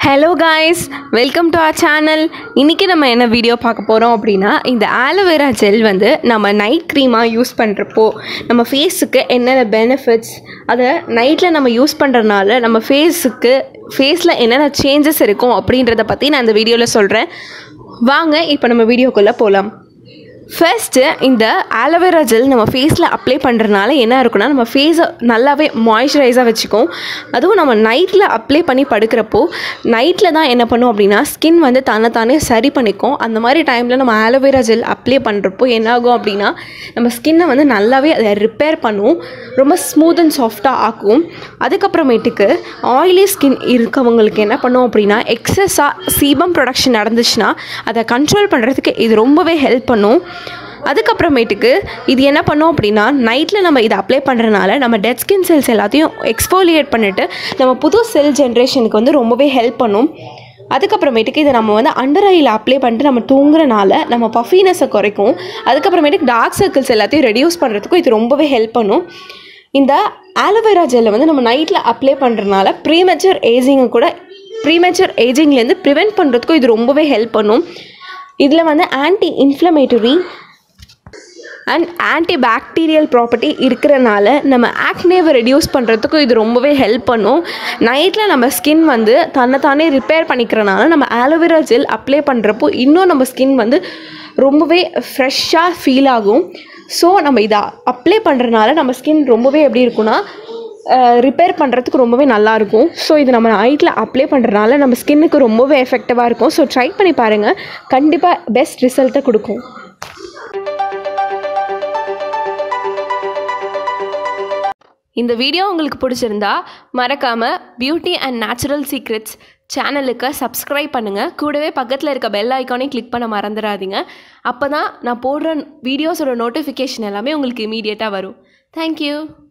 hello guys welcome to our channel இன்றைக்கி நம்ம என்ன வீடியோ பார்க்க போகிறோம் அப்படின்னா இந்த ஆலோவேரா ஜெல் வந்து நம்ம நைட் க்ரீமாக யூஸ் பண்ணுறப்போ நம்ம ஃபேஸுக்கு என்னென்ன பெனிஃபிட்ஸ் அதை நைட்டில் நம்ம யூஸ் பண்ணுறதுனால நம்ம ஃபேஸுக்கு ஃபேஸில் என்னென்ன சேஞ்சஸ் இருக்கும் அப்படின்றத பற்றி நான் இந்த வீடியோவில் சொல்கிறேன் வாங்க இப்போ நம்ம வீடியோக்குள்ளே போகலாம் ஃபர்ஸ்ட்டு இந்த ஆலோவேரா ஜெல் நம்ம ஃபேஸில் அப்ளை பண்ணுறதுனால என்ன இருக்குன்னா நம்ம ஃபேஸை நல்லாவே மாய்ஸ்சரைஸாக வச்சுக்கும் அதுவும் நம்ம நைட்டில் அப்ளை பண்ணி படுக்கிறப்போ நைட்டில் தான் என்ன பண்ணும் அப்படின்னா ஸ்கின் வந்து தன்னைத்தானே சரி பண்ணிக்கும் அந்த மாதிரி டைமில் நம்ம ஆலோவேரா ஜெல் அப்ளை பண்ணுறப்போ என்ன ஆகும் அப்படின்னா நம்ம ஸ்கின்னை வந்து நல்லாவே அதை ரிப்பேர் பண்ணும் ரொம்ப ஸ்மூத் அண்ட் சாஃப்டாக ஆக்கும் அதுக்கப்புறமேட்டுக்கு ஆயிலி ஸ்கின் இருக்கவங்களுக்கு என்ன பண்ணும் அப்படின்னா எக்ஸஸாக சீபம் ப்ரொடக்ஷன் நடந்துச்சுன்னா அதை கண்ட்ரோல் பண்ணுறதுக்கு இது ரொம்பவே ஹெல்ப் பண்ணும் அதுக்கப்புறமேட்டுக்கு இது என்ன பண்ணோம் அப்படின்னா நைட்டில் நம்ம இதை அப்ளை பண்ணுறதுனால நம்ம டெட் ஸ்கின் செல்ஸ் எல்லாத்தையும் எக்ஸ்ஃபோலியேட் பண்ணிவிட்டு நம்ம புது செல் ஜென்ரேஷனுக்கு வந்து ரொம்பவே ஹெல்ப் பண்ணும் அதுக்கப்புறமேட்டுக்கு இதை நம்ம வந்து அண்டர் ஐயில் அப்ளை பண்ணிட்டு நம்ம தூங்குறனால நம்ம பஃபினஸை குறைக்கும் அதுக்கப்புறமேட்டுக்கு டார்க் சர்க்கிள்ஸ் எல்லாத்தையும் ரெடியூஸ் பண்ணுறதுக்கும் இது ரொம்பவே ஹெல்ப் பண்ணும் இந்த ஆலோவேரா ஜெல்லை வந்து நம்ம நைட்டில் அப்ளை பண்ணுறதுனால ப்ரீமெச்சர் ஏஜிங்கை கூட ப்ரீமெச்சர் ஏஜிங்லேருந்து ப்ரிவெண்ட் பண்ணுறதுக்கும் இது ரொம்பவே ஹெல்ப் பண்ணும் இதில் வந்து anti inflammatory and anti bacterial property இருக்கிறனால நம்ம ஆக்னேவை ரெடியூஸ் பண்ணுறதுக்கும் இது ரொம்பவே ஹெல்ப் பண்ணும் நைட்டில் நம்ம ஸ்கின் வந்து தன்னைத்தானே ரிப்பேர் பண்ணிக்கிறனால நம்ம ஆலோவேரா ஜெல் அப்ளை பண்ணுறப்போ இன்னும் நம்ம ஸ்கின் வந்து ரொம்பவே ஃப்ரெஷ்ஷாக ஃபீல் ஆகும் ஸோ நம்ம இதை அப்ளை பண்ணுறனால நம்ம ஸ்கின் ரொம்பவே எப்படி இருக்குன்னா ரிப்பேர் பண்ணுறதுக்கு ரொம்பவே நல்லாயிருக்கும் ஸோ இது நம்ம நைட்டில் அப்ளை பண்ணுறதுனால நம்ம ஸ்கின்னுக்கு ரொம்பவே எஃபெக்டிவாக இருக்கும் ஸோ ட்ரை பண்ணி பாருங்கள் கண்டிப்பாக பெஸ்ட் ரிசல்ட்டை கொடுக்கும் இந்த வீடியோ உங்களுக்கு பிடிச்சிருந்தா மறக்காமல் பியூட்டி அண்ட் நேச்சுரல் சீக்ரெட்ஸ் சேனலுக்கு சப்ஸ்கிரைப் பண்ணுங்கள் கூடவே பக்கத்தில் இருக்க பெல் ஐக்கானையும் கிளிக் பண்ண மறந்துடாதீங்க அப்போ தான் நான் போடுற வீடியோஸோட நோட்டிஃபிகேஷன் எல்லாமே உங்களுக்கு இமீடியட்டாக வரும் தேங்க்யூ